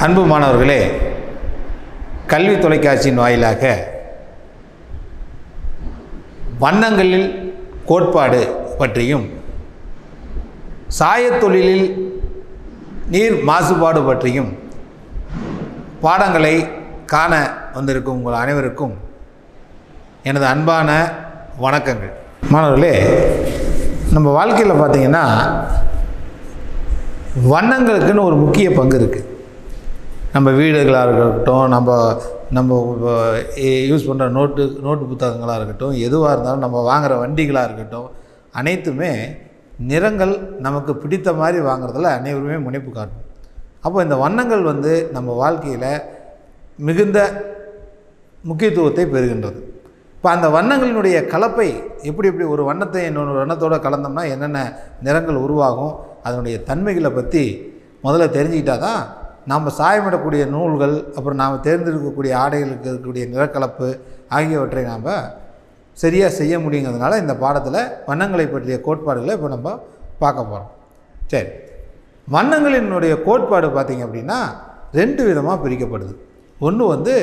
அன்பு மாணவர்களே கல்வி தொலைக்காட்சியின் வாயிலாக வண்ணங்களில் கோட்பாடு பற்றியும் சாயத் தொழிலில் நீர் மாசுபாடு பற்றியும் பாடங்களை காண வந்திருக்கும் உங்கள் அனைவருக்கும் எனது அன்பான வணக்கங்கள் மாணவர்களே நம்ம வாழ்க்கையில் பார்த்தீங்கன்னா வண்ணங்களுக்குன்னு ஒரு முக்கிய பங்கு இருக்குது நம்ம வீடுகளாக இருக்கட்டும் நம்ம நம்ம யூஸ் பண்ணுற நோட்டு நோட்டு புத்தகங்களாக இருக்கட்டும் எதுவாக இருந்தாலும் நம்ம வாங்குகிற வண்டிகளாக இருக்கட்டும் அனைத்துமே நிறங்கள் நமக்கு பிடித்த மாதிரி வாங்குறதுல அனைவருமே முனைப்பு காட்டும் அப்போ இந்த வண்ணங்கள் வந்து நம்ம வாழ்க்கையில் மிகுந்த முக்கியத்துவத்தை பெறுகின்றது இப்போ அந்த வண்ணங்களினுடைய கலப்பை எப்படி எப்படி ஒரு வண்ணத்தை இன்னொரு வண்ணத்தோடு கலந்தோம்னா என்னென்ன நிறங்கள் உருவாகும் அதனுடைய தன்மைகளை பற்றி முதல்ல தெரிஞ்சுக்கிட்டா தான் நாம் சாயமிடக்கூடிய நூல்கள் அப்புறம் நாம் தேர்ந்தெடுக்கக்கூடிய ஆடைகளுக்கு இருக்கக்கூடிய நிறக்கலப்பு ஆகியவற்றை நாம் சரியாக செய்ய முடியுங்கிறதுனால இந்த பாடத்தில் வண்ணங்களை பற்றிய கோட்பாடுகளை இப்போ நம்ம பார்க்க போகிறோம் சரி வண்ணங்களினுடைய கோட்பாடு பார்த்திங்க அப்படின்னா ரெண்டு விதமாக பிரிக்கப்படுது ஒன்று வந்து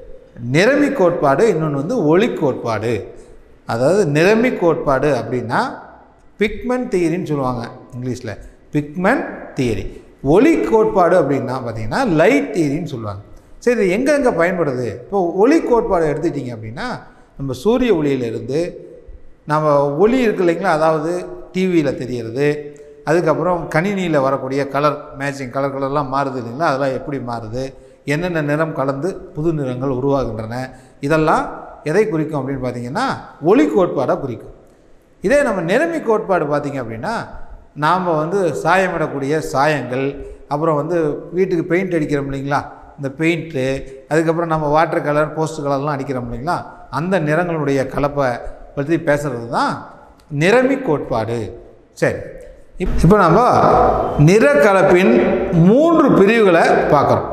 நிறமி கோட்பாடு இன்னொன்று வந்து ஒளி கோட்பாடு அதாவது நிறமி கோட்பாடு அப்படின்னா பிக்மெண்ட் தியரின்னு சொல்லுவாங்க இங்கிலீஷில் பிக்மெண்ட் தியரி ஒளி கோட்பாடு அப்படின்னா பார்த்தீங்கன்னா லைட் தியரின்னு சொல்லுவாங்க சரி இது எங்கெங்கே பயன்படுது இப்போ ஒளி கோட்பாடு எடுத்துக்கிட்டிங்க அப்படின்னா நம்ம சூரிய ஒளியிலிருந்து நம்ம ஒளி இருக்கு இல்லைங்களா அதாவது டிவியில் தெரியறது அதுக்கப்புறம் கணினியில் வரக்கூடிய கலர் மேட்சிங் கலர் கலர்லாம் மாறுது இல்லைங்களா அதெல்லாம் எப்படி மாறுது என்னென்ன நிறம் கலந்து புது நிறங்கள் உருவாகின்றன இதெல்லாம் எதை குறிக்கும் அப்படின்னு பார்த்தீங்கன்னா ஒளி கோட்பாடை குறிக்கும் இதே நம்ம நிறமி கோட்பாடு பார்த்திங்க அப்படின்னா நாம் வந்து சாயமிடக்கூடிய சாயங்கள் அப்புறம் வந்து வீட்டுக்கு பெயிண்ட் அடிக்கிறோம் இல்லைங்களா இந்த பெயிண்ட்டு அதுக்கப்புறம் நம்ம வாட்டர் கலர் போஸ்ட் கலர்லாம் அடிக்கிறோம் இல்லைங்களா அந்த நிறங்களுடைய கலப்பை பற்றி பேசுகிறது தான் நிறமி கோட்பாடு சரி இப் இப்போ நம்ம நிறக்கலப்பின் மூன்று பிரிவுகளை பார்க்குறோம்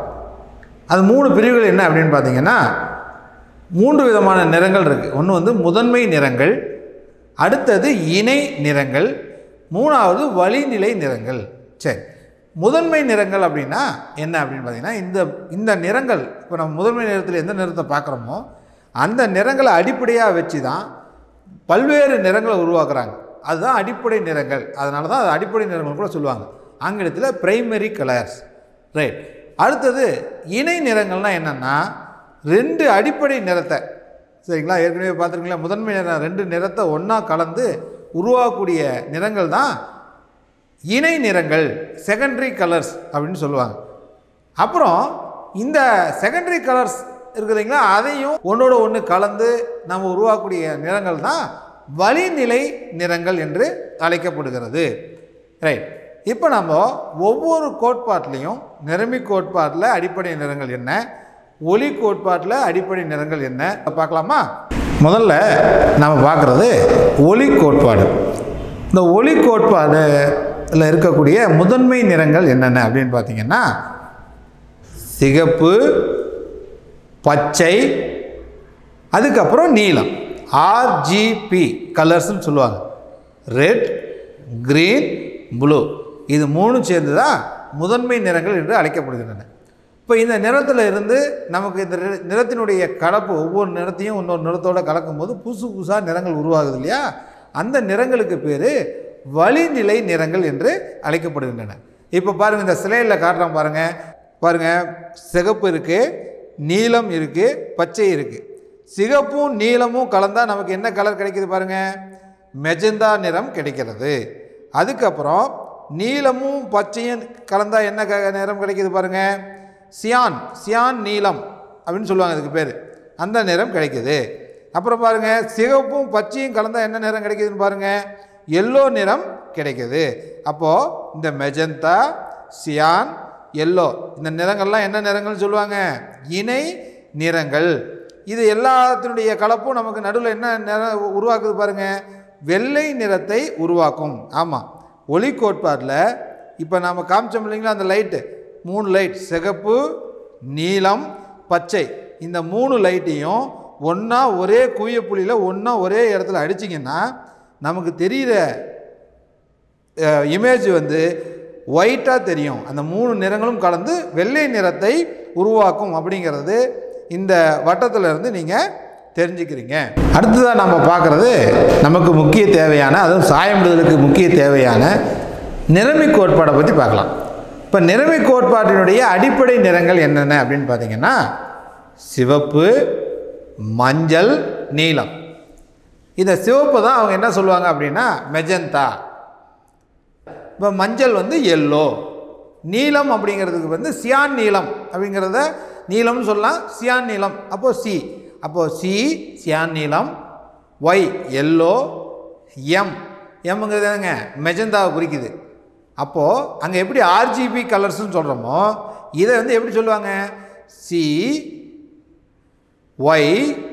அது மூணு பிரிவுகள் என்ன அப்படின்னு பார்த்தீங்கன்னா மூன்று விதமான நிறங்கள் இருக்குது ஒன்று வந்து முதன்மை நிறங்கள் அடுத்தது இணை நிறங்கள் மூணாவது வழிநிலை நிறங்கள் சரி முதன்மை நிறங்கள் அப்படின்னா என்ன அப்படின்னு பார்த்தீங்கன்னா இந்த இந்த நிறங்கள் இப்போ நம்ம முதன்மை நிறத்தில் எந்த நிறத்தை பார்க்குறோமோ அந்த நிறங்களை அடிப்படையாக வச்சு தான் பல்வேறு நிறங்களை உருவாக்குறாங்க அதுதான் அடிப்படை நிறங்கள் அதனால தான் அது அடிப்படை நிறங்கள் கூட சொல்லுவாங்க ஆங்கிலத்தில் பிரைமரி கலர்ஸ் ரைட் அடுத்தது இணை நிறங்கள்னால் என்னென்னா ரெண்டு அடிப்படை நிறத்தை சரிங்களா ஏற்கனவே பார்த்துருக்கீங்களா முதன்மை நிறம் ரெண்டு நிறத்தை ஒன்றா கலந்து உருவாகக்கூடிய நிறங்கள் தான் இணை நிறங்கள் செகண்டரி கலர்ஸ் அப்படின்னு சொல்லுவாங்க அப்புறம் இந்த செகண்டரி கலர்ஸ் இருக்குது இல்லைங்களா அதையும் ஒன்றோட ஒன்று கலந்து நம்ம உருவாக்கக்கூடிய நிறங்கள் தான் வழிநிலை நிறங்கள் என்று அழைக்கப்படுகிறது ரைட் இப்போ நம்ம ஒவ்வொரு கோட்பாட்டிலையும் நிறமி கோட்பாட்டில் அடிப்படை நிறங்கள் என்ன ஒளி கோட்பாட்டில் அடிப்படை நிறங்கள் என்ன பார்க்கலாமா முதல்ல நம்ம பார்க்குறது ஒளி கோட்பாடு இந்த ஒளி கோட்பாடுல இருக்கக்கூடிய முதன்மை நிறங்கள் என்னென்ன அப்படின்னு பார்த்தீங்கன்னா சிகப்பு பச்சை அதுக்கப்புறம் நீலம் ஆர்ஜிபி கலர்ஸ்னு சொல்லுவாங்க ரெட் க்ரீன் ப்ளூ இது மூணும் சேர்ந்து தான் முதன்மை நிறங்கள் என்று அழைக்கப்படுகின்றன இப்போ இந்த நிறத்தில் இருந்து நமக்கு இந்த நிற- நிறத்தினுடைய கலப்பு ஒவ்வொரு நிறத்தையும் இன்னொரு நிறத்தோடு கலக்கும்போது புதுசு புதுசாக நிறங்கள் உருவாகுது இல்லையா அந்த நிறங்களுக்கு பேர் வழிநிலை நிறங்கள் என்று அழைக்கப்படுகின்றன இப்போ பாருங்கள் இந்த சிலையில் காட்டுறோம் பாருங்கள் பாருங்கள் சிகப்பு இருக்குது நீலம் இருக்குது பச்சை இருக்குது சிகப்பும் நீலமும் கலந்தால் நமக்கு என்ன கலர் கிடைக்குது பாருங்கள் மெஜந்தா நிறம் கிடைக்கிறது அதுக்கப்புறம் நீலமும் பச்சையும் கலந்தால் என்ன க நிறம் கிடைக்குது பாருங்கள் சியான் சியான் நீலம் அப்படின்னு சொல்லுவாங்க இதுக்கு பேர் அந்த நிறம் கிடைக்குது அப்புறம் பாருங்கள் சிகப்பும் பச்சையும் கலந்தால் என்ன நிறம் கிடைக்குதுன்னு பாருங்கள் எல்லோ நிறம் கிடைக்குது அப்போது இந்த மெஜந்தா சியான் எல்லோ இந்த நிறங்கள்லாம் என்ன நிறங்கள்னு சொல்லுவாங்க இணை நிறங்கள் இது எல்லாத்தினுடைய கலப்பும் நமக்கு நடுவில் என்ன நிறம் உருவாக்குது பாருங்கள் வெள்ளை நிறத்தை உருவாக்கும் ஆமாம் ஒளி கோட்பாட்டில் இப்போ நாம் காமிச்சோம் இல்லைங்களா அந்த லைட்டு மூணு லைட் சிகப்பு நீலம் பச்சை இந்த மூணு லைட்டையும் ஒன்றா ஒரே குவியப்புள்ளியில் ஒன்றா ஒரே இடத்துல அடிச்சிங்கன்னா நமக்கு தெரிகிற இமேஜ் வந்து ஒயிட்டாக தெரியும் அந்த மூணு நிறங்களும் கலந்து வெள்ளை நிறத்தை உருவாக்கும் அப்படிங்கிறது இந்த வட்டத்துல இருந்து நீங்கள் தெரிஞ்சுக்கிறீங்க அடுத்ததாக நம்ம பார்க்குறது நமக்கு முக்கிய தேவையான அதுவும் சாயமிடுதலுக்கு முக்கிய தேவையான நிறமி கோட்பாடை பற்றி பார்க்கலாம் இப்போ நிறமி கோட்பாட்டினுடைய அடிப்படை நிறங்கள் என்னென்ன அப்படின்னு பார்த்தீங்கன்னா சிவப்பு மஞ்சள் நீலம் இந்த சிவப்பு தான் அவங்க என்ன சொல்லுவாங்க அப்படின்னா மெஜந்தா இப்போ மஞ்சள் வந்து எல்லோ நீலம் அப்படிங்கிறதுக்கு வந்து சியான் நீலம் அப்படிங்கிறத நீலம்னு சொல்லலாம் சியான் நீலம் அப்போது சி அப்போது சி சியான் நீலம் ஒய் எல்லோ எம் எம்ங்கிறது என்னங்க மெஜந்தாவை குறிக்குது அப்போது அங்கே எப்படி ஆர்ஜிபி கலர்ஸ்னு சொல்கிறோமோ இதை வந்து எப்படி சொல்லுவாங்க சி ஒய்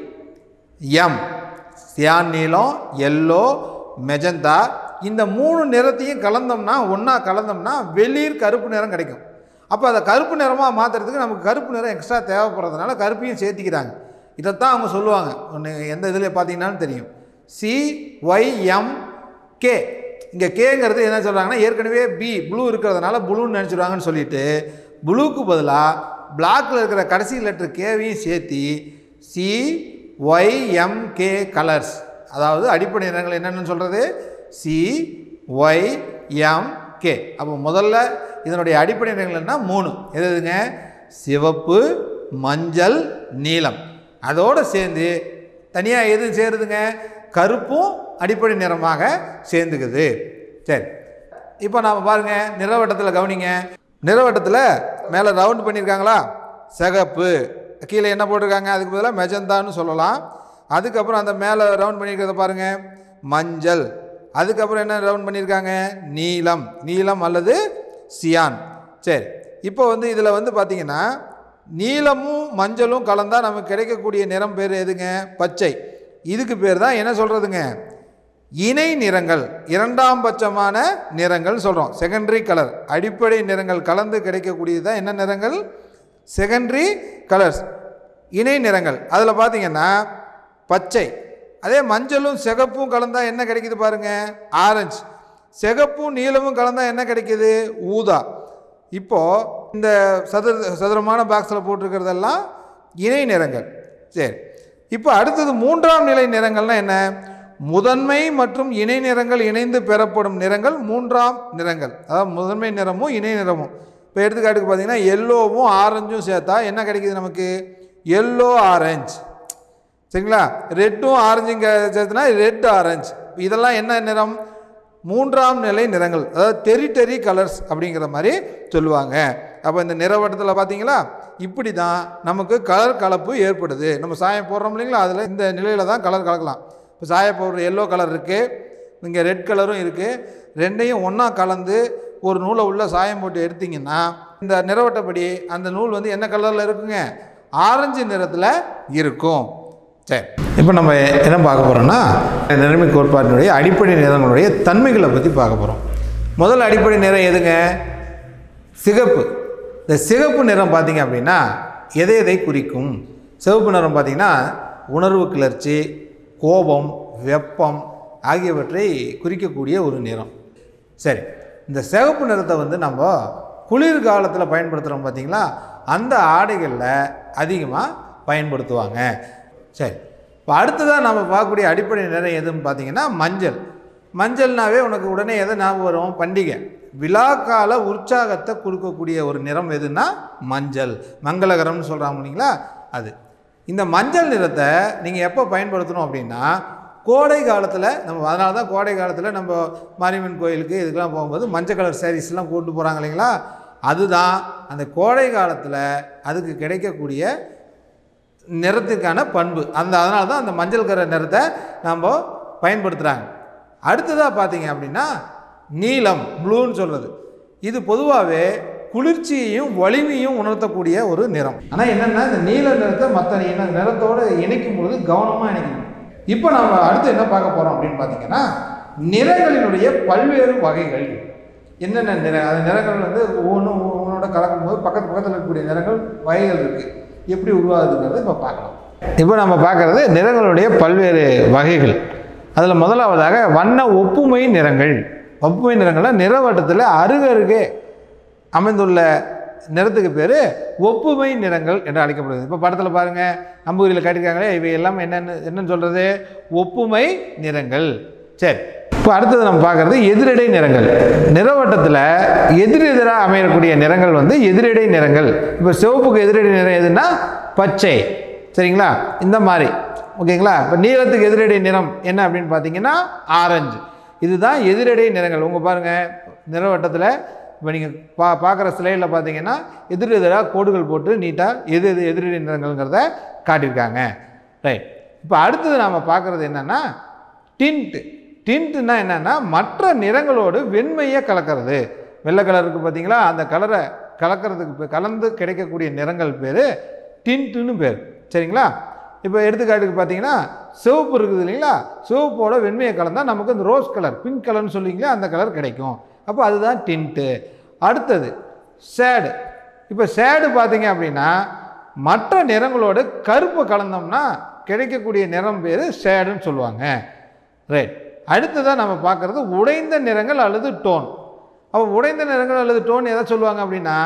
எம் சியான் நீலம் எல்லோ மெஜந்தா இந்த மூணு நிறத்தையும் கலந்தோம்னா ஒன்றா கலந்தோம்னா வெளிர் கருப்பு நிறம் கிடைக்கும் அப்போ அதை கருப்பு நிறமாக மாற்றுறதுக்கு நமக்கு கருப்பு நிறம் எக்ஸ்ட்ரா தேவைப்படுறதுனால கருப்பையும் சேர்த்திக்கிறாங்க இதைத்தான் அவங்க சொல்லுவாங்க ஒன்று எந்த இதில் பார்த்தீங்கன்னாலும் தெரியும் சி ஒய் எம் கே இங்கே கேங்கிறது என்ன சொல்கிறாங்கன்னா ஏற்கனவே பி ப்ளூ இருக்கிறதுனால ப்ளூன்னு நினச்சிடுவாங்கன்னு சொல்லிட்டு ப்ளூக்கு பதிலாக பிளாக்கில் இருக்கிற கடைசி லெட்டர் கேவையும் சேர்த்தி C Y M K colours அதாவது அடிப்படை நிறங்கள் என்னென்னு சொல்கிறது சி ஒய் எம் கே அப்போ முதல்ல இதனுடைய அடிப்படை நிறங்கள் என்ன மூணு எது எதுங்க சிவப்பு மஞ்சள் நீலம் அதோடு சேர்ந்து தனியாக எது சேருதுங்க கருப்பும் அடிப்படை நிறமாக சேர்ந்துக்குது சரி இப்போ நாம் பாருங்கள் நிறவட்டத்தில் கவனிங்க நிறவட்டத்தில் மேலே ரவுண்ட் பண்ணியிருக்காங்களா சிகப்பு கீழே என்ன போட்டிருக்காங்க அதுக்கு பதிலாக மெஜந்தான்னு சொல்லலாம் அதுக்கப்புறம் அந்த மேலே ரவுண்ட் பண்ணியிருக்கிறத பாருங்கள் மஞ்சள் அதுக்கப்புறம் என்ன ரவுண்ட் பண்ணியிருக்காங்க நீலம் நீலம் அல்லது சியான் சரி இப்போ வந்து இதில் வந்து பார்த்தீங்கன்னா நீலமும் மஞ்சளும் கலந்தால் நமக்கு கிடைக்கக்கூடிய நிறம் பேர் எதுங்க பச்சை இதுக்கு பேர் தான் என்ன சொல்கிறதுங்க இணை நிறங்கள் இரண்டாம் பட்சமான நிறங்கள் சொல்கிறோம் செகண்டரி கலர் அடிப்படை நிறங்கள் கலந்து கிடைக்கக்கூடியது தான் என்ன நிறங்கள் செகண்டரி கலர்ஸ் இணை நிறங்கள் அதில் பார்த்தீங்கன்னா பச்சை அதே மஞ்சளும் சிகப்பும் கலந்தால் என்ன கிடைக்குது பாருங்க ஆரஞ்சு சிகப்பும் நீலமும் கலந்தால் என்ன கிடைக்குது ஊதா இப்போது இந்த சதுர சதுரமான பாக்ஸில் போட்டிருக்கிறதெல்லாம் இணை நிறங்கள் சரி இப்போ அடுத்தது மூன்றாம் நிலை நிறங்கள்னா என்ன முதன்மை மற்றும் இணை நிறங்கள் இணைந்து பெறப்படும் நிறங்கள் மூன்றாம் நிறங்கள் அதாவது முதன்மை நிறமும் இணை நிறமும் இப்போ எடுத்துக்காட்டுக்கு பார்த்தீங்கன்னா எல்லோவும் ஆரஞ்சும் சேர்த்தா என்ன கிடைக்குது நமக்கு எல்லோ ஆரஞ்சு சரிங்களா ரெட்டும் ஆரஞ்சும் சேர்த்துனா ரெட் ஆரஞ்சு இதெல்லாம் என்ன நிறம் மூன்றாம் நிலை நிறங்கள் அதாவது டெரிட்டரி கலர்ஸ் அப்படிங்கிற மாதிரி சொல்லுவாங்க அப்போ இந்த நிறவட்டத்தில் பார்த்தீங்களா இப்படி தான் நமக்கு கலர் கலப்பு ஏற்படுது நம்ம சாயம் போடுறோம் இல்லைங்களா அதில் இந்த நிலையில் தான் கலர் கலக்கலாம் இப்போ சாய போடுற எல்லோ கலர் இருக்குது இங்கே ரெட் கலரும் இருக்குது ரெண்டையும் ஒன்றா கலந்து ஒரு நூலை உள்ள சாயம் போட்டு எடுத்தீங்கன்னா இந்த நிறவட்டப்படி அந்த நூல் வந்து என்ன கலரில் இருக்குங்க ஆரஞ்சு நிறத்தில் இருக்கும் சரி இப்போ நம்ம என்ன பார்க்க போகிறோம்னா நிறமை கோட்பாட்டினுடைய அடிப்படை நிறங்களுடைய தன்மைகளை பற்றி பார்க்க போகிறோம் முதல் அடிப்படை நிறம் எதுங்க சிகப்பு இந்த சிகப்பு நிறம் பார்த்தீங்க அப்படின்னா எதை எதை குறிக்கும் சிவப்பு நிறம் பார்த்தீங்கன்னா உணர்வு கிளர்ச்சி கோபம் வெப்பம் ஆகியவற்றை குறிக்கக்கூடிய ஒரு நிறம் சரி இந்த சிகப்பு நிறத்தை வந்து நம்ம குளிர் காலத்தில் பயன்படுத்துகிறோம் பார்த்தீங்களா அந்த ஆடைகளில் அதிகமாக பயன்படுத்துவாங்க சரி இப்போ அடுத்ததாக நம்ம பார்க்கக்கூடிய அடிப்படை நிறம் எதுன்னு பார்த்தீங்கன்னா மஞ்சள் மஞ்சள்னாவே உனக்கு உடனே எதை ஞாபகம் வரும் பண்டிகை விழாக்கால உற்சாகத்தை கொடுக்கக்கூடிய ஒரு நிறம் எதுன்னா மஞ்சள் மங்களகரம்னு சொல்கிறாங்க இல்லைங்களா அது இந்த மஞ்சள் நிறத்தை நீங்கள் எப்போ பயன்படுத்தணும் அப்படின்னா கோடை காலத்தில் நம்ம அதனால தான் கோடை காலத்தில் நம்ம மாரியம்மன் கோயிலுக்கு இதுக்கெல்லாம் போகும்போது மஞ்சள் கலர் சாரீஸ்லாம் கொண்டு போகிறாங்க இல்லைங்களா அதுதான் அந்த கோடை காலத்தில் அதுக்கு கிடைக்கக்கூடிய நிறத்திற்கான பண்பு அந்த அதனால தான் அந்த மஞ்சள் கர நிறத்தை நம்ம பயன்படுத்துகிறாங்க அடுத்ததாக பார்த்தீங்க அப்படின்னா நீலம் ப்ளூன்னு சொல்கிறது இது பொதுவாகவே குளிர்ச்சியையும் வலிமையும் உணர்த்தக்கூடிய ஒரு நிறம் ஆனால் என்னென்னா இந்த நீல நிறத்தை மற்ற இன நிறத்தோடு இணைக்கும் பொழுது கவனமாக இணைக்கணும் இப்போ நம்ம அடுத்து என்ன பார்க்க போகிறோம் அப்படின்னு பார்த்தீங்கன்னா நிறங்களினுடைய பல்வேறு வகைகள் என்னென்ன நிற அந்த நிறங்கள் வந்து ஒவ்வொன்றும் ஒவ்வொன்றோட கலக்கும்போது பக்கத்து பக்கத்தில் இருக்கக்கூடிய நிறங்கள் வகைகள் இருக்குது எப்படி உருவாகுதுங்கிறத இப்போ பார்க்கலாம் இப்போ நம்ம பார்க்குறது நிறங்களுடைய பல்வேறு வகைகள் அதில் முதலாவதாக வண்ண ஒப்புமை நிறங்கள் ஒப்புமை நிறங்கள்லாம் நிறவட்டத்தில் அருகருகே அமைந்துள்ள நிறத்துக்கு பேர் ஒப்புமை நிறங்கள் என்று அழைக்கப்படுகிறது இப்போ படத்தில் பாருங்கள் அம்பூரியில் காட்டியிருக்காங்களே இவை எல்லாம் என்னென்னு என்னன்னு சொல்கிறது ஒப்புமை நிறங்கள் சரி இப்போ அடுத்தது நம்ம பார்க்குறது எதிரிடை நிறங்கள் நிறவட்டத்தில் எதிரெதிராக அமையக்கூடிய நிறங்கள் வந்து எதிரிடை நிறங்கள் இப்போ சிவப்புக்கு எதிரிடை நிறம் எதுன்னா பச்சை சரிங்களா இந்த மாதிரி ஓகேங்களா இப்போ நீலத்துக்கு எதிரடை நிறம் என்ன அப்படின்னு பார்த்தீங்கன்னா ஆரஞ்சு இதுதான் எதிரடை நிறங்கள் உங்கள் பாருங்கள் நிறவட்டத்தில் இப்போ நீங்கள் பா பார்க்குற ஸ்லைடில் பார்த்தீங்கன்னா எதிர் எதிராக கோடுகள் போட்டு நீட்டாக எது எது எதிரடை நிறங்கள்ங்கிறத காட்டியிருக்காங்க ரைட் இப்போ அடுத்தது நாம் பார்க்குறது என்னென்னா டின்ட்டு டின்ட்டுனா என்னென்னா மற்ற நிறங்களோடு வெண்மையை கலக்கிறது வெள்ளை கலர் இருக்குது பார்த்தீங்களா அந்த கலரை கலக்கிறதுக்கு பே- கலந்து கிடைக்கக்கூடிய நிறங்கள் பேர் டின்ட்டுன்னு பேர் சரிங்களா இப்போ எடுத்துக்காட்டுக்கு பார்த்தீங்கன்னா சிவப்பு இருக்குது இல்லைங்களா சிவப்போட வெண்மையை கலந்தால் நமக்கு இந்த ரோஸ் கலர் பிங்க் கலர்னு சொல்லுவீங்களா அந்த கலர் கிடைக்கும் அப்போ அதுதான் டின்ட்டு அடுத்தது சேடு இப்போ சேடு பார்த்தீங்க அப்படின்னா மற்ற நிறங்களோட கருப்பு கலந்தோம்னா கிடைக்கக்கூடிய நிறம் பேர் சேடுன்னு சொல்லுவாங்க ரைட் அடுத்ததாக நம்ம பார்க்குறது உடைந்த நிறங்கள் அல்லது டோன் அப்போ உடைந்த நிறங்கள் அல்லது டோன் எதை சொல்லுவாங்க அப்படின்னா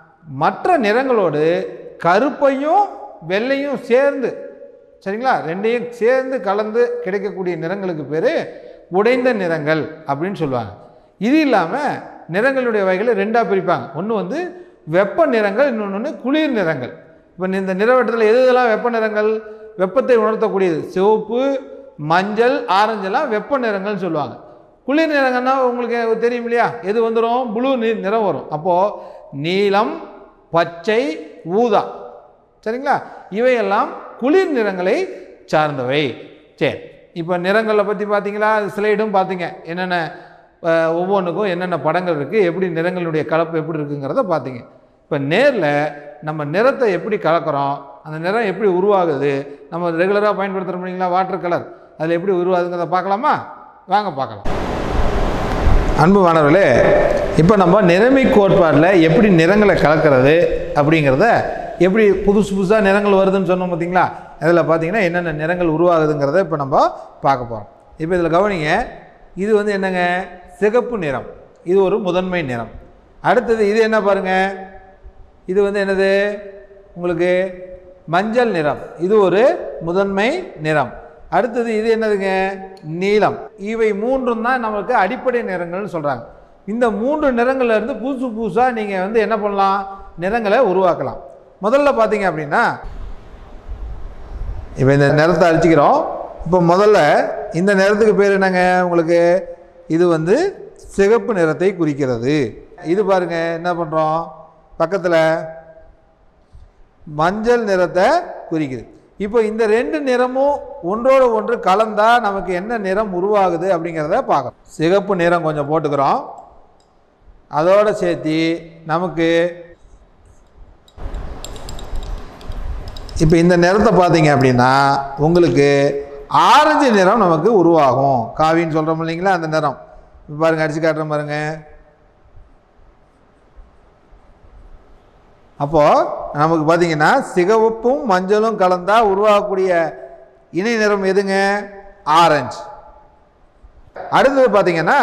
மற்ற நிறங்களோடு கருப்பையும் வெள்ளையும் சேர்ந்து சரிங்களா ரெண்டையும் சேர்ந்து கலந்து கிடைக்கக்கூடிய நிறங்களுக்கு பேர் உடைந்த நிறங்கள் அப்படின்னு சொல்லுவாங்க இது இல்லாமல் நிறங்களுடைய வகைகளை ரெண்டாக பிரிப்பாங்க ஒன்று வந்து வெப்ப நிறங்கள் இன்னொன்று குளிர் நிறங்கள் இப்போ இந்த நிறவட்டத்தில் எது எதெல்லாம் வெப்ப நிறங்கள் வெப்பத்தை உணர்த்தக்கூடியது சிவப்பு மஞ்சள் ஆரஞ்செல்லாம் வெப்ப நிறங்கள்னு சொல்லுவாங்க குளிர் நிறங்கள்னா உங்களுக்கு தெரியும் இல்லையா எது வந்துடும் ப்ளூ நிறம் வரும் அப்போது நீலம் பச்சை ஊதா சரிங்களா இவையெல்லாம் குளிர் நிறங்களை சார்ந்தவை சரி இப்போ நிறங்களை பற்றி பார்த்தீங்களா ஸ்லைடும் பார்த்தீங்க என்னென்ன அஹ், ஒவ்வொன்றுக்கும் என்னென்ன படங்கள் இருக்குது எப்படி நிறங்களுடைய கலப்பு எப்படி இருக்குங்கிறத பார்த்தீங்க இப்போ நேரில் நம்ம நிறத்தை எப்படி கலக்கிறோம் அந்த நிறம் எப்படி உருவாகுது நம்ம ரெகுலராக பயன்படுத்துகிற முடியுங்களா வாட்டர் கலர் அதில் எப்படி உருவாகுதுங்கிறத பார்க்கலாமா வாங்க பார்க்கலாம் அன்பு மாணவர்களே இப்போ நம்ம நிறமை கோட்பாட்டில் எப்படி நிறங்களை கலக்கிறது அப்படிங்கிறத எப்படி புதுசு புதுசாக நிறங்கள் வருதுன்னு சொன்னோம் பார்த்தீங்களா அதில் பார்த்தீங்கன்னா என்னென்ன நிறங்கள் உருவாகுதுங்கிறத இப்போ நம்ம பார்க்க போகிறோம் இப்போ இதில் கவனிங்க இது வந்து என்னங்க சிகப்பு நிறம் இது ஒரு முதன்மை நிறம் அடுத்தது இது என்ன பாருங்க இது வந்து என்னது உங்களுக்கு மஞ்சள் நிறம் இது ஒரு முதன்மை நிறம் அடுத்தது இது என்னதுங்க நீலம் இவை மூன்றும் தான் நமக்கு அடிப்படை நிறங்கள்னு சொல்கிறாங்க இந்த மூன்று நிறங்கள்ல இருந்து புதுசு புதுசாக நீங்கள் வந்து என்ன பண்ணலாம் நிறங்களை உருவாக்கலாம் முதல்ல பார்த்தீங்க அப்படின்னா இப்போ இந்த நிறத்தை அழிச்சிக்கிறோம் இப்போ முதல்ல இந்த நிறத்துக்கு பேர் என்னங்க உங்களுக்கு இது வந்து சிகப்பு நிறத்தை குறிக்கிறது இது பாருங்க என்ன பண்ணுறோம் பக்கத்தில் மஞ்சள் நிறத்தை குறிக்குது இப்போ இந்த ரெண்டு நிறமும் ஒன்றோடு ஒன்று கலந்தா நமக்கு என்ன நிறம் உருவாகுது அப்படிங்கிறத பார்க்கணும் சிகப்பு நிறம் கொஞ்சம் போட்டுக்கிறோம் அதோடு சேர்த்து நமக்கு இப்போ இந்த நிறத்தை பார்த்தீங்க அப்படின்னா உங்களுக்கு ஆரஞ்சு நிறம் நமக்கு உருவாகும் காவின்னு சொல்கிறோம் இல்லைங்களா அந்த நிறம் இப்போ பாருங்க அடிச்சு காட்டுறேன் பாருங்க அப்போது நமக்கு பார்த்தீங்கன்னா சிகப்பும் மஞ்சளும் கலந்தா உருவாகக்கூடிய இணை நிறம் எதுங்க ஆரஞ்சு அடுத்தது பார்த்தீங்கன்னா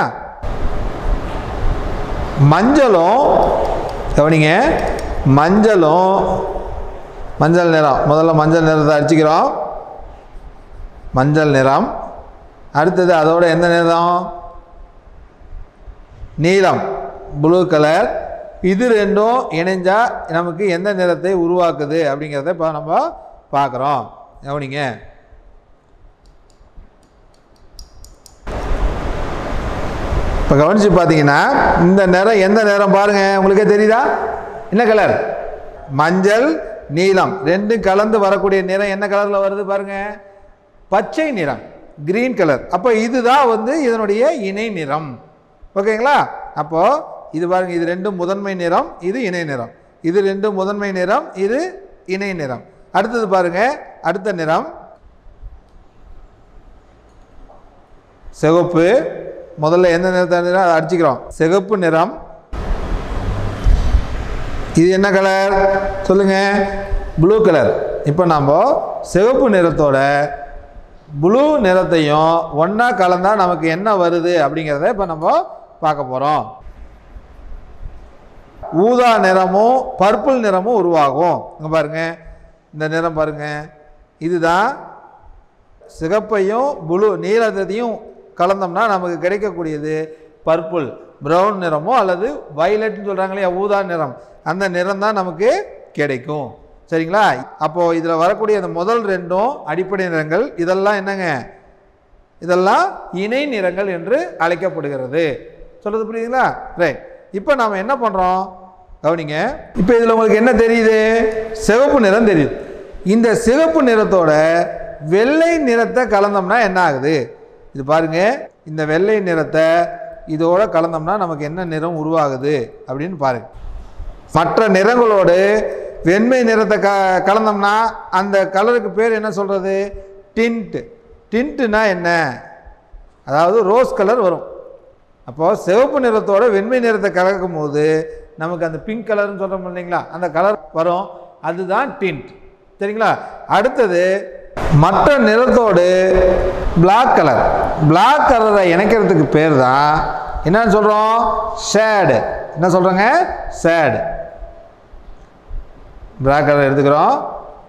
மஞ்சளும் கவனிங்க மஞ்சளும் மஞ்சள் நிறம் முதல்ல மஞ்சள் நிறத்தை அடிச்சுக்கிறோம் மஞ்சள் நிறம் அடுத்தது அதோட எந்த நிறம் நீலம் ப்ளூ கலர் இது ரெண்டும் இணைஞ்சா நமக்கு எந்த நிறத்தை உருவாக்குது அப்படிங்கிறத இப்போ நம்ம பார்க்குறோம் கவனிங்க இப்போ கவனிச்சு பார்த்தீங்கன்னா இந்த நிறம் எந்த நிறம் பாருங்க உங்களுக்கே தெரியுதா என்ன கலர் மஞ்சள் நீலம் ரெண்டும் கலந்து வரக்கூடிய நிறம் என்ன கலரில் வருது பாருங்க பச்சை நிறம் கிரீன் கலர் அப்போ இதுதான் வந்து இதனுடைய இணை நிறம் ஓகேங்களா அப்போது இது பாருங்க இது ரெண்டும் முதன்மை நிறம் இது இணை நிறம் இது ரெண்டும் முதன்மை நிறம் இது இணை நிறம் அடுத்தது பாருங்க அடுத்த நிறம் சிவப்பு முதல்ல எந்த நிறத்தை நிறம் அதை அடிச்சுக்கிறோம் சிகப்பு நிறம் இது என்ன கலர் சொல்லுங்க ப்ளூ கலர் இப்போ நம்ம சிவப்பு நிறத்தோட ப்ளூ நிறத்தையும் ஒன்றா கலந்தா நமக்கு என்ன வருது அப்படிங்கிறத இப்போ நம்ம பார்க்க போகிறோம் ஊதா நிறமும் பர்பிள் நிறமும் உருவாகும் இங்கே பாருங்க இந்த நிறம் பாருங்க இதுதான் சிகப்பையும் புளு நீலத்தையும் கலந்தோம்னா நமக்கு கிடைக்கக்கூடியது பர்பிள் பிரவுன் நிறமோ அல்லது வயலட்னு சொல்கிறாங்க இல்லையா ஊதா நிறம் அந்த நிறம் தான் நமக்கு கிடைக்கும் சரிங்களா அப்போது இதில் வரக்கூடிய அந்த முதல் ரெண்டும் அடிப்படை நிறங்கள் இதெல்லாம் என்னங்க இதெல்லாம் இணை நிறங்கள் என்று அழைக்கப்படுகிறது சொல்கிறது புரியுதுங்களா ரைட் இப்போ நாம் என்ன பண்ணுறோம் கவனிங்க இப்போ இதில் உங்களுக்கு என்ன தெரியுது சிவப்பு நிறம் தெரியுது இந்த சிவப்பு நிறத்தோட வெள்ளை நிறத்தை கலந்தோம்னா என்ன ஆகுது இது பாருங்க இந்த வெள்ளை நிறத்தை இதோட கலந்தோம்னா நமக்கு என்ன நிறம் உருவாகுது அப்படின்னு பாருங்க மற்ற நிறங்களோடு வெண்மை நிறத்தை க கலந்தோம்னா அந்த கலருக்கு பேர் என்ன சொல்கிறது டிண்ட் டிண்ட்டுனா என்ன அதாவது ரோஸ் கலர் வரும் அப்போது சிவப்பு நிறத்தோட வெண்மை நிறத்தை கலக்கும் போது நமக்கு அந்த பிங்க் கலர்னு சொல்கிறோம் இல்லைங்களா அந்த கலர் வரும் அதுதான் டிண்ட் சரிங்களா அடுத்தது மற்ற நிறத்தோடு Black கலர் Black கலரை இணைக்கிறதுக்கு பேர் தான் என்னன்னு சொல்கிறோம் ஷேடு என்ன சொல்கிறோங்க ஷேடு Black கலர் எடுத்துக்கிறோம்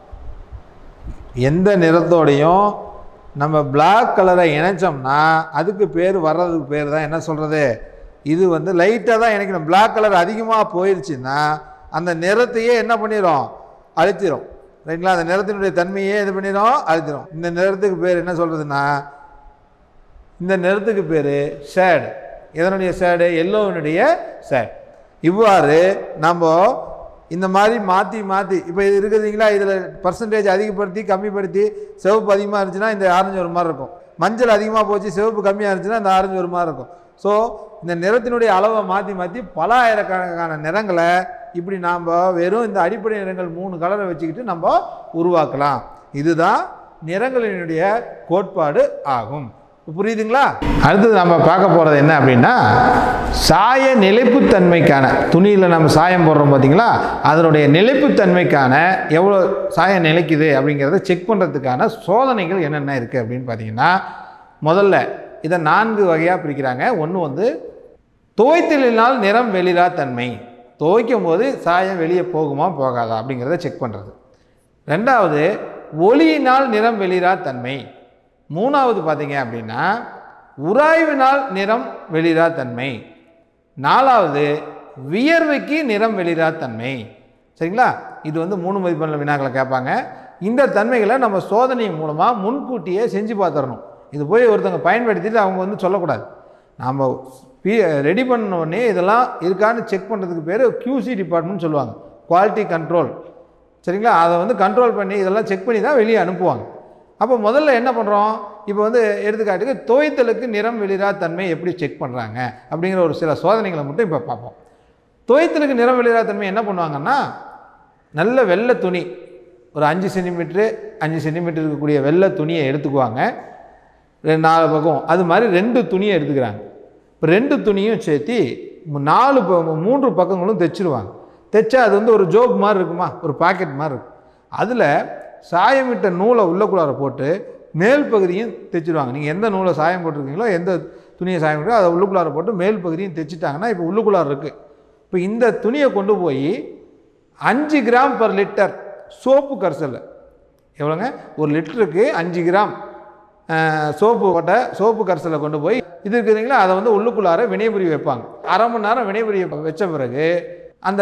எந்த நிறத்தோடையும் நம்ம Black கலரை இணைச்சோம்னா அதுக்கு பேர் வர்றதுக்கு பேர் தான் என்ன சொல்கிறது இது வந்து லைட்டாக தான் இணைக்கணும் Black கலர் அதிகமாக போயிடுச்சுன்னா அந்த நிறத்தையே என்ன பண்ணிடும் அழிச்சிரும் ரைங்களா அந்த நிறத்தினுடைய தன்மையே இது பண்ணிடும் அழிச்சிரும் இந்த நிறத்துக்கு பேர் என்ன சொல்கிறதுன்னா இந்த நிறத்துக்கு பேர் ஷேடு எதனுடைய ஷேடு எல்லோவினுடைய ஷேட் இவ்வாறு நம்ம இந்த மாதிரி மாற்றி மாற்றி இப்போ இது இருக்குதுங்களா இதில் பர்சன்டேஜ் அதிகப்படுத்தி கம்மிப்படுத்தி சிவப்பு அதிகமாக இருந்துச்சுன்னா இந்த ஆரஞ்சு ஒரு மாதிரி இருக்கும் மஞ்சள் அதிகமாக போச்சு சிவப்பு கம்மியாக இருந்துச்சுன்னா இந்த ஆரஞ்சு ஒரு மாதிரி இருக்கும் ஸோ இந்த நிறத்தினுடைய அளவை மாற்றி மாற்றி பல ஆயிரக்கணக்கான நிறங்களை இப்படி நாம் வெறும் இந்த அடிப்படை நிறங்கள் மூணு கலரை வச்சுக்கிட்டு நம்ம உருவாக்கலாம் இதுதான் நிறங்களினுடைய கோட்பாடு ஆகும் புரியுதுங்களா அடுத்தது நம்ம பார்க்க போகிறது என்ன அப்படின்னா சாய நிலைப்புத்தன்மைக்கான துணியில் நம்ம சாயம் போடுறோம் பார்த்தீங்களா அதனுடைய நிலைப்புத்தன்மைக்கான எவ்வளோ சாயம் நிலைக்குது அப்படிங்கிறத செக் பண்ணுறதுக்கான சோதனைகள் என்னென்ன இருக்குது அப்படின்னு பார்த்தீங்கன்னா முதல்ல இதை நான்கு வகையாக பிரிக்கிறாங்க ஒன்று வந்து துவைத்தலினால் நிறம் வெளிரா தன்மை துவைக்கும் போது சாயம் வெளியே போகுமா போகாதா அப்படிங்கிறத செக் பண்ணுறது ரெண்டாவது ஒளியினால் நிறம் வெளிரா தன்மை மூணாவது பார்த்தீங்க அப்படின்னா உராய்வினால் நிறம் வெளிரா தன்மை நாலாவது வியர்வைக்கு நிறம் வெளிரா தன்மை சரிங்களா இது வந்து மூணு மதிப்பெண்ணில் வினாக்களை கேட்பாங்க இந்த தன்மைகளை நம்ம சோதனை மூலமாக முன்கூட்டியே செஞ்சு பார்த்துடணும் இது போய் ஒருத்தவங்க பயன்படுத்திட்டு அவங்க வந்து சொல்லக்கூடாது நாம் ரெடி பண்ண உடனே இதெல்லாம் இருக்கான்னு செக் பண்ணுறதுக்கு பேர் QC டிபார்ட்மெண்ட் சொல்லுவாங்க குவாலிட்டி கண்ட்ரோல் சரிங்களா அதை வந்து கண்ட்ரோல் பண்ணி இதெல்லாம் செக் பண்ணி தான் வெளியே அனுப்புவாங்க அப்போ முதல்ல என்ன பண்ணுறோம் இப்போ வந்து எடுத்துக்காட்டுக்கு துவைத்தலுக்கு நிறம் வெளிரா தன்மை எப்படி செக் பண்ணுறாங்க அப்படிங்கிற ஒரு சில சோதனைகளை மட்டும் இப்போ பார்ப்போம் துவைத்தலுக்கு நிறம் வெளிரா தன்மை என்ன பண்ணுவாங்கன்னா நல்ல வெள்ளை துணி ஒரு அஞ்சு சென்டிமீட்ரு அஞ்சு சென்டிமீட்டர் இருக்கக்கூடிய வெள்ளை துணியை எடுத்துக்குவாங்க ரெண்டு நாலு பக்கம் அது மாதிரி ரெண்டு துணியை எடுத்துக்கிறாங்க இப்போ ரெண்டு துணியும் சேர்த்து மு- நாலு ப- மூன்று பக்கங்களும் தைச்சிருவாங்க தைச்சா அது வந்து ஒரு ஜோப் மாதிரி இருக்குமா ஒரு பாக்கெட் மாதிரி இருக்கும் அதில் சாயமிட்ட நூலை உள்ளக்குள்ளார போட்டு மேல் பகுதியும் தைச்சிருவாங்க நீங்கள் எந்த நூலை சாயம் போட்டிருக்கீங்களோ எந்த துணியை சாயம் போட்டு அதை உள்ளுக்குள்ளார போட்டு மேல் பகுதியும் தைச்சிட்டாங்கன்னா இப்போ உள்ளுக்குள்ளார இருக்குது இப்போ இந்த துணியை கொண்டு போய் அஞ்சு கிராம் பர் லிட்டர் சோப்பு கரைசல் எவ்வளோங்க ஒரு லிட்டருக்கு அஞ்சு கிராம் அஹ், சோப்பு போட்ட சோப்பு கரைசலை கொண்டு போய் இது இருக்குதுங்களா அதை வந்து உள்ளுக்குள்ளார வினைபுரி வைப்பாங்க அரை மணி நேரம் வினைபுரிய வச்ச பிறகு அந்த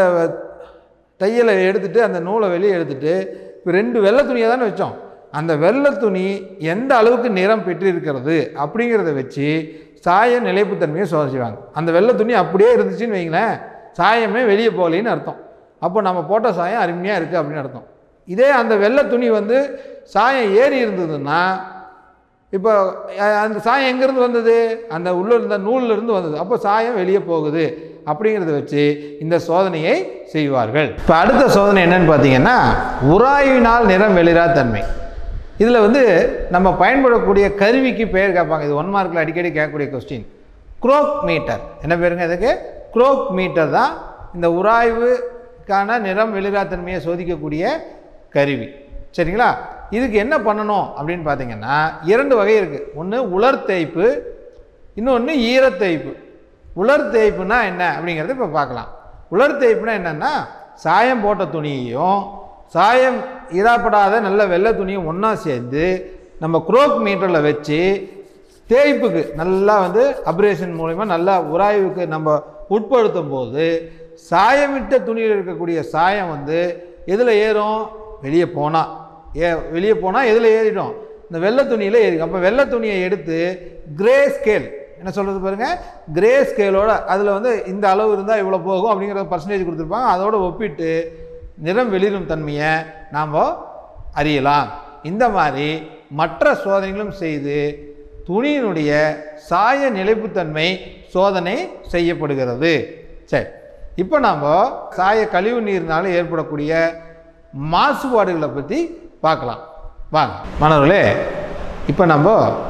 தையலை எடுத்துட்டு அந்த நூலை வெளியே எடுத்துட்டு இப்போ ரெண்டு வெள்ளை துணியை தானே வச்சோம் அந்த வெள்ளை துணி எந்த அளவுக்கு நிறம் பெற்றிருக்கிறது அப்படிங்கிறத வச்சு சாய நிலைப்புத்தன்மையை சோதிச்சுவாங்க அந்த வெள்ளை துணி அப்படியே இருந்துச்சுன்னு வைங்களேன் சாயமே வெளியே போகலைன்னு அர்த்தம் அப்போ நம்ம போட்ட சாயம் அருமையாக இருக்குது அப்படின்னு அர்த்தம் இதே அந்த வெள்ளை துணி வந்து சாயம் ஏறி இருந்ததுன்னா இப்போ அஹ், அந்த சாயம் எங்கேருந்து வந்தது அந்த உள்ள இருந்த நூல்ல இருந்து வந்தது அப்போ சாயம் வெளியே போகுது அப்படிங்கிறத வச்சு இந்த சோதனையை செய்வார்கள் இப்போ அடுத்த சோதனை என்னன்னு பார்த்தீங்கன்னா உராய்வினால் நிறம் வெளிரா தன்மை இதில் வந்து நம்ம பயன்படக்கூடிய கருவிக்கு பெயர் கேட்பாங்க இது ஒன் மார்க்கில் அடிக்கடி கேட்கக்கூடிய கொஸ்டின் குரோக் மீட்டர் என்ன பேருங்க இதுக்கு குரோக் மீட்டர் தான் இந்த உராய்வுக்கான நிறம் வெளிரா தன்மையை சோதிக்கக்கூடிய கருவி சரிங்களா இதுக்கு என்ன பண்ணணும் அப்படின்னு பார்த்தீங்கன்னா இரண்டு வகை இருக்குது ஒன்று உலர் தேய்ப்பு இன்னொன்று ஈரத்தேய்ப்பு உலர் தேய்ப்புனா என்ன அப்படிங்கிறத இப்போ பார்க்கலாம் உலர் தேய்ப்புனா என்னென்னா சாயம் போட்ட துணியையும் சாயம் இதாப்படாத நல்ல வெள்ளை துணியும் ஒன்றா சேர்ந்து நம்ம குரோக் மீட்டரில் வச்சு தேய்ப்புக்கு நல்லா வந்து அப்ரேஷன் மூலிமா நல்லா உராய்வுக்கு நம்ம உட்படுத்தும் போது சாயமிட்ட துணியில் இருக்கக்கூடிய சாயம் வந்து எதில் ஏறும் வெளியே போனால் ஏ வெளியே போனால் எதில் ஏறிடும் இந்த வெள்ளை துணியில் ஏறி அப்போ வெள்ளை துணியை எடுத்து கிரே ஸ்கேல் என்ன சொல்கிறது பாருங்கள் கிரே ஸ்கேலோட அதில் வந்து இந்த அளவு இருந்தால் இவ்வளோ போகும் அப்படிங்கிற பர்சன்டேஜ் கொடுத்துருப்பாங்க அதோட ஒப்பிட்டு நிறம் வெளிரும் தன்மையை நாம் அறியலாம் இந்த மாதிரி மற்ற சோதனைகளும் செய்து துணியினுடைய சாய நிலைப்புத்தன்மை சோதனை செய்யப்படுகிறது சரி இப்போ நாம் சாய கழிவு நீர்னால ஏற்படக்கூடிய மாசுபாடுகளை பற்றி பார்க்கலாம் வாங்க மாணவர்களே இப்போ நம்ம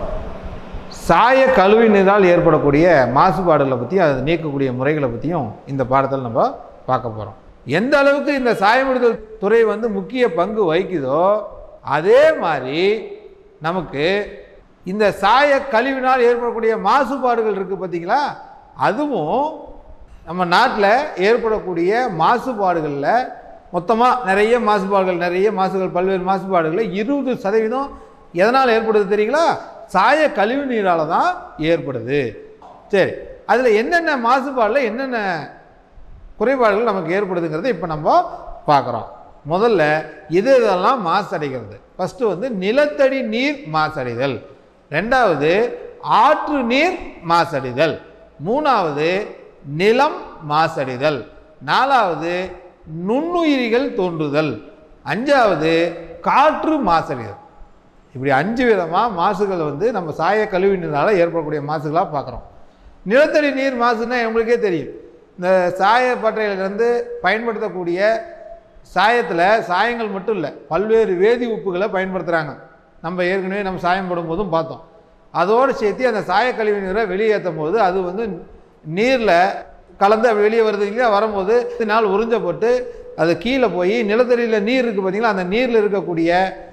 சாய கழிவு நீரால் ஏற்படக்கூடிய மாசுபாடுகளை பற்றியும் அதை நீக்கக்கூடிய முறைகளை பற்றியும் இந்த பாடத்தில் நம்ம பார்க்க போகிறோம் எந்த அளவுக்கு இந்த சாயமிடுதல் துறை வந்து முக்கிய பங்கு வகிக்குதோ அதே மாதிரி நமக்கு இந்த சாய கழிவினால் ஏற்படக்கூடிய மாசுபாடுகள் இருக்குது பார்த்தீங்களா அதுவும் நம்ம நாட்டில் ஏற்படக்கூடிய மாசுபாடுகளில் மொத்தமாக நிறைய மாசுபாடுகள் நிறைய மாசுகள் பல்வேறு மாசுபாடுகளில் இருபது சதவீதம் எதனால் ஏற்படுது தெரியுங்களா சாய கழிவு நீரால் தான் ஏற்படுது சரி அதில் என்னென்ன மாசுபாடில் என்னென்ன குறைபாடுகள் நமக்கு ஏற்படுதுங்கிறத இப்போ நம்ம பார்க்குறோம் முதல்ல எது இதெல்லாம் மாசடைகிறது ஃபஸ்ட்டு வந்து நிலத்தடி நீர் மாசடைதல் ரெண்டாவது ஆற்று நீர் மாசடைதல் மூணாவது நிலம் மாசடைதல் நாலாவது நுண்ணுயிரிகள் தோன்றுதல் அஞ்சாவது காற்று மாசடைதல் இப்படி அஞ்சு விதமாக மாசுகள் வந்து நம்ம சாய கழிவு நீரால் ஏற்படக்கூடிய மாசுகளாக பார்க்குறோம் நிலத்தடி நீர் மாசுன்னா உங்களுக்கே தெரியும் இந்த சாயப்பட்டறையிலிருந்து பயன்படுத்தக்கூடிய சாயத்தில் சாயங்கள் மட்டும் இல்லை பல்வேறு வேதி உப்புகளை பயன்படுத்துகிறாங்க நம்ம ஏற்கனவே நம்ம சாயம் போடும்போதும் பார்த்தோம் அதோடு சேர்த்து அந்த சாய கழிவு நீரை வெளியேற்றும் போது அது வந்து நீரில் கலந்து வெளியே வருது இல்லையா வரும்போது நாள் உறிஞ்சப்பட்டு அது கீழே போய் நிலத்தடியில் நீர் இருக்குது பார்த்தீங்களா அந்த நீரில் இருக்கக்கூடிய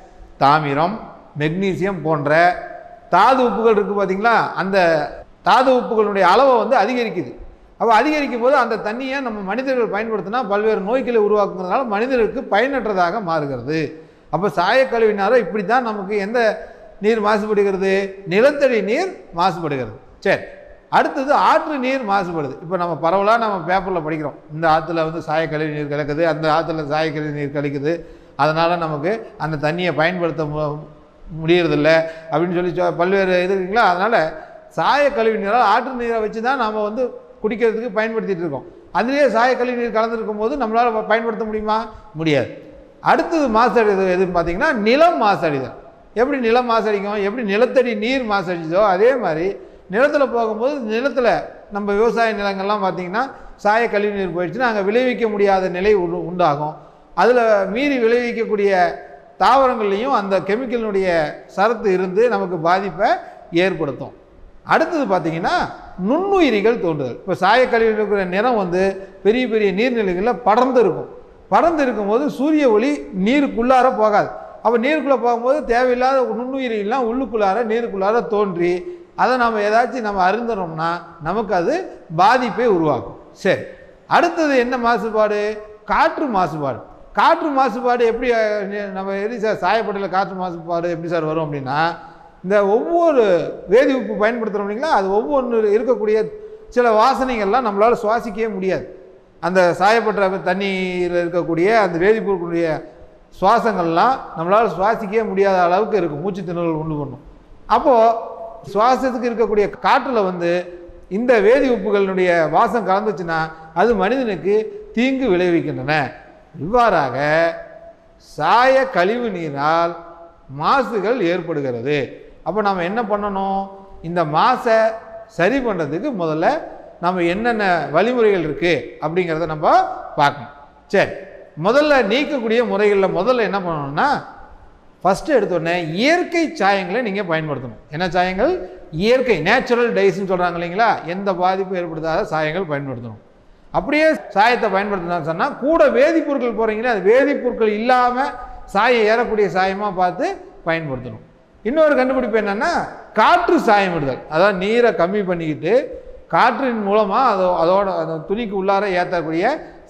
தாமிரம் மெக்னீசியம் போன்ற தாது உப்புகள் இருக்குது பார்த்தீங்களா அந்த தாது உப்புகளுடைய அளவை வந்து அதிகரிக்குது அப்போ அதிகரிக்கும் போது அந்த தண்ணியை நம்ம மனிதர்கள் பயன்படுத்தினா பல்வேறு நோய்களை உருவாக்குறதுனால மனிதர்களுக்கு பயனற்றதாக மாறுகிறது அப்போ சாயக்கழிவினால இப்படி தான் நமக்கு எந்த நீர் மாசுபடுகிறது நிலத்தடி நீர் மாசுபடுகிறது சரி அடுத்தது ஆற்று நீர் மாசுபடுது இப்போ நம்ம பரவலாக நம்ம பேப்பரில் படிக்கிறோம் இந்த ஆற்றுல வந்து சாயக்கழிவு நீர் கலக்குது அந்த ஆற்றுல சாயக்கழிவு நீர் கலக்குது அதனால் நமக்கு அந்த தண்ணியை பயன்படுத்த மு- முடியறதில்ல அப்படின்னு சொல்லி சொ- பல்வேறு இது இருக்குங்களா அதனால் சாய கழிவு நீரால் ஆற்று நீரை வச்சு தான் நாம் வந்து குடிக்கிறதுக்கு பயன்படுத்திட்டு இருக்கோம் அதுலேயே சாய கழிவு நீர் கலந்துருக்கும் போது நம்மளால் ப- பயன்படுத்த முடியுமா முடியாது அடுத்தது மாசடைதல் எதுன்னு பார்த்தீங்கன்னா நிலம் மாசடைதல் எப்படி நிலம் மாசடிக்கும் எப்படி நிலத்தடி நீர் மாசடிச்சதோ அதே மாதிரி நிலத்தில் போகும்போது நிலத்தில் நம்ம விவசாய நிலங்கள்லாம் பார்த்தீங்கன்னா சாய கழிவு நீர் போயிடுச்சுன்னா அங்கே விளைவிக்க முடியாத நிலை உண்டு- உண்டாகும் அதில் மீறி விளைவிக்கக்கூடிய தாவரங்கள்லையும் அந்த கெமிக்கலினுடைய சரத்து இருந்து நமக்கு பாதிப்பை ஏற்படுத்தும் அடுத்தது பார்த்தீங்கன்னா நுண்ணுயிரிகள் தோன்றுதல் இப்போ சாயக்கழிவில் இருக்கிற நிறம் வந்து பெரிய பெரிய நீர்நிலைகளில் படர்ந்து இருக்கும் படர்ந்து இருக்கும்போது சூரிய ஒளி நீருக்குள்ளார போகாது அப்போ நீருக்குள்ளே போகும்போது தேவையில்லாத நுண்ணுயிரிகள்லாம் உள்ளுக்குள்ளார நீருக்குள்ளார தோன்றி அதை நம்ம ஏதாச்சும் நம்ம அருந்தனோம்னா நமக்கு அது பாதிப்பை உருவாக்கும் சரி அடுத்தது என்ன மாசுபாடு காற்று மாசுபாடு காற்று மாசுபாடு எப்படி அஹ், நி- நம்ம எப்படி சார் சாயப்படையில் காற்று மாசுபாடு எப்படி சார் வரும் அப்படின்னா இந்த ஒவ்வொரு வேதி உப்பு பயன்படுத்துகிறோம் இல்லைங்களா அது ஒவ்வொன்று இருக்கக்கூடிய சில வாசனைகள்லாம் நம்மளால் சுவாசிக்கவே முடியாது அந்த சாயப்பட்ட தண்ணீரில் இருக்கக்கூடிய அந்த வேதிப்பொருட்களுடைய சுவாசங்கள்லாம் நம்மளால் சுவாசிக்கவே முடியாத அளவுக்கு இருக்கும் மூச்சு திணறல் உண்டு பண்ணும் அப்போது சுவாசத்துக்கு இருக்கக்கூடிய காற்றில் வந்து இந்த வேதி உப்புகளினுடைய வாசம் கலந்துச்சுன்னா அது மனிதனுக்கு தீங்கு விளைவிக்கின்றன இவ்வாறாக சாய கழிவு நீரால் மாசுகள் ஏற்படுகிறது அப்போ நம்ம என்ன பண்ணணும் இந்த மாசை சரி பண்ணுறதுக்கு முதல்ல நம்ம என்னென்ன வழிமுறைகள் இருக்குது அப்படிங்கிறத நம்ம பார்க்கணும் சரி முதல்ல நீக்கக்கூடிய முறைகளில் முதல்ல என்ன பண்ணணும்னா ஃபஸ்ட்டு எடுத்தோடனே இயற்கை சாயங்களை நீங்கள் பயன்படுத்தணும் என்ன சாயங்கள் இயற்கை நேச்சுரல் டைஸ்ன்னு சொல்கிறாங்க இல்லைங்களா எந்த பாதிப்பும் ஏற்படுத்தாத சாயங்கள் பயன்படுத்தணும் அப்படியே சாயத்தை பயன்படுத்தினா சொன்னால் கூட வேதிப்பொருட்கள் போகிறீங்களே அது வேதிப்பொருட்கள் இல்லாமல் சாயம் ஏறக்கூடிய சாயமாக பார்த்து பயன்படுத்தணும் இன்னொரு கண்டுபிடிப்பு என்னென்னா காற்று சாயம் விடுதல் அதாவது நீரை கம்மி பண்ணிக்கிட்டு காற்றின் மூலமாக அதோ அதோட அந்த துணிக்கு உள்ளார ஏற்றக்கூடிய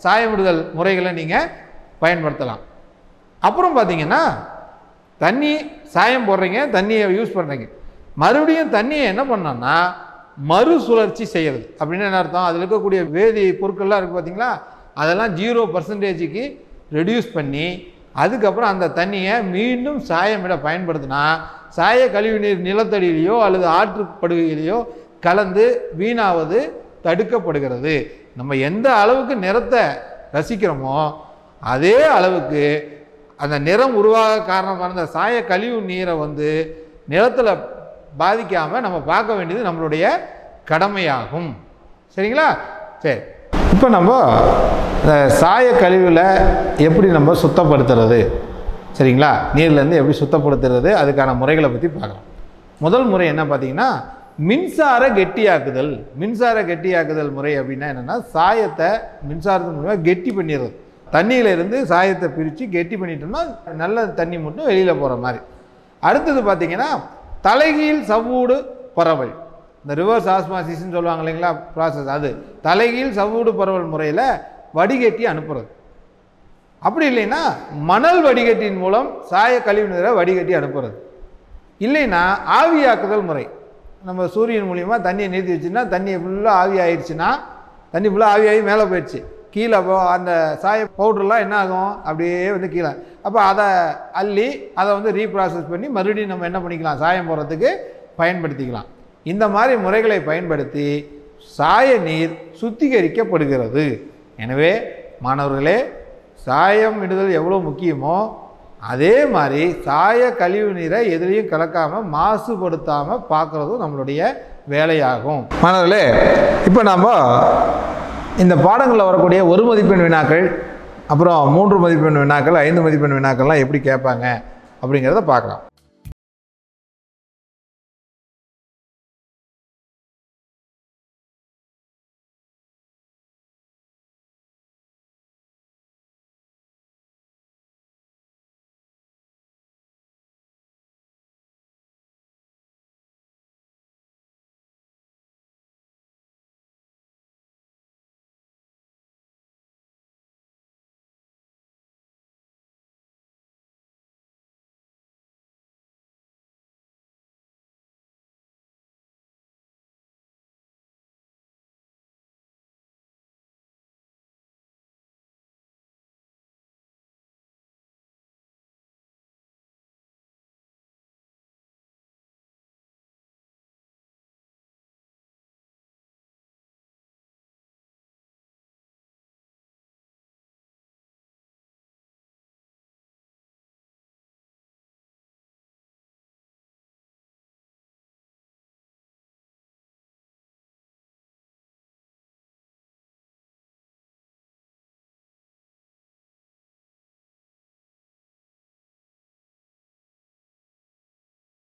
சாயமிடுதல் முறைகளை நீங்கள் பயன்படுத்தலாம் அப்புறம் பார்த்தீங்கன்னா தண்ணி சாயம் போடுறீங்க தண்ணியை யூஸ் பண்ணுறீங்க மறுபடியும் தண்ணியை என்ன பண்ணோம்னா மறுசுழற்சி செய்கிறது அப்படின்னு என்ன அர்த்தம் அதில் இருக்கக்கூடிய வேதி பொருட்கள்லாம் இருக்குது பார்த்தீங்களா அதெல்லாம் ஜீரோ பர்சன்டேஜுக்கு ரெடியூஸ் பண்ணி அதுக்கப்புறம் அந்த தண்ணியை மீண்டும் சாயமிட பயன்படுத்தினா சாய கழிவு நீர் நிலத்தடியிலையோ அல்லது ஆற்றுப்படுகையிலையோ கலந்து வீணாவது தடுக்கப்படுகிறது நம்ம எந்த அளவுக்கு நிறத்தை ரசிக்கிறோமோ அதே அளவுக்கு அந்த நிறம் உருவாக காரணமான அந்த சாய கழிவு நீரை வந்து நிலத்தில் பாதிக்காமல் நம்ம பார்க்க வேண்டியது நம்மளுடைய கடமையாகும் சரிங்களா சரி இப்போ நம்ம இந்த சாய கழிவில் எப்படி நம்ம சுத்தப்படுத்துறது சரிங்களா நீர்லேருந்து எப்படி சுத்தப்படுத்துறது அதுக்கான முறைகளை பற்றி பார்க்கலாம் முதல் முறை என்ன பார்த்தீங்கன்னா மின்சார கெட்டியாக்குதல் மின்சார கெட்டியாக்குதல் முறை அப்படின்னா என்னென்னா சாயத்தை மின்சாரத்தின் மூலமாக கெட்டி பண்ணிடுறது தண்ணியில இருந்து சாயத்தை பிரித்து கெட்டி பண்ணிட்டோம்னா நல்ல தண்ணி மட்டும் வெளியில் போகிற மாதிரி அடுத்தது பார்த்தீங்கன்னா தலைகீழ் சவ்வூடு பரவல் இந்த ரிவர்ஸ் ஆஸ்மாசிஸ்ன்னு சொல்லுவாங்க இல்லைங்களா ப்ராசஸ் அது தலைகீழ் சவ்வூடு பரவல் முறையில் வடிகட்டி அனுப்புறது அப்படி இல்லைன்னா மணல் வடிகட்டியின் மூலம் சாய கழிவு நீரை வடிகட்டி அனுப்புறது இல்லைன்னா ஆவியாக்குதல் முறை நம்ம சூரியன் மூலியமாக தண்ணியை நிறுத்தி வச்சுன்னா தண்ணி ஃபுல்லாக ஆவி ஆயிடுச்சுன்னா தண்ணி ஃபுல்லாக ஆவியாகி மேலே போயிடுச்சு கீழே போ அந்த சாய பவுடர்லாம் என்ன ஆகும் அப்படியே வந்து கீழே அப்போ அதை அள்ளி அதை வந்து ரீப்ராசஸ் பண்ணி மறுபடியும் நம்ம என்ன பண்ணிக்கலாம் சாயம் போடுறதுக்கு பயன்படுத்திக்கலாம் இந்த மாதிரி முறைகளை பயன்படுத்தி சாய நீர் சுத்திகரிக்கப்படுகிறது எனவே மாணவர்களே சாயம் இடுதல் எவ்வளோ முக்கியமோ அதே மாதிரி சாய கழிவு நீரை எதுலேயும் கலக்காமல் மாசுபடுத்தாமல் பார்க்குறதும் நம்மளுடைய வேலையாகும் மாணவர்களே இப்போ நம்ம இந்த பாடங்களில் வரக்கூடிய ஒரு மதிப்பெண் வினாக்கள் அப்புறம் மூன்று மதிப்பெண் வினாக்கள் ஐந்து மதிப்பெண் வினாக்கள்லாம் எப்படி கேட்பாங்க அப்படிங்கிறத பார்க்கலாம்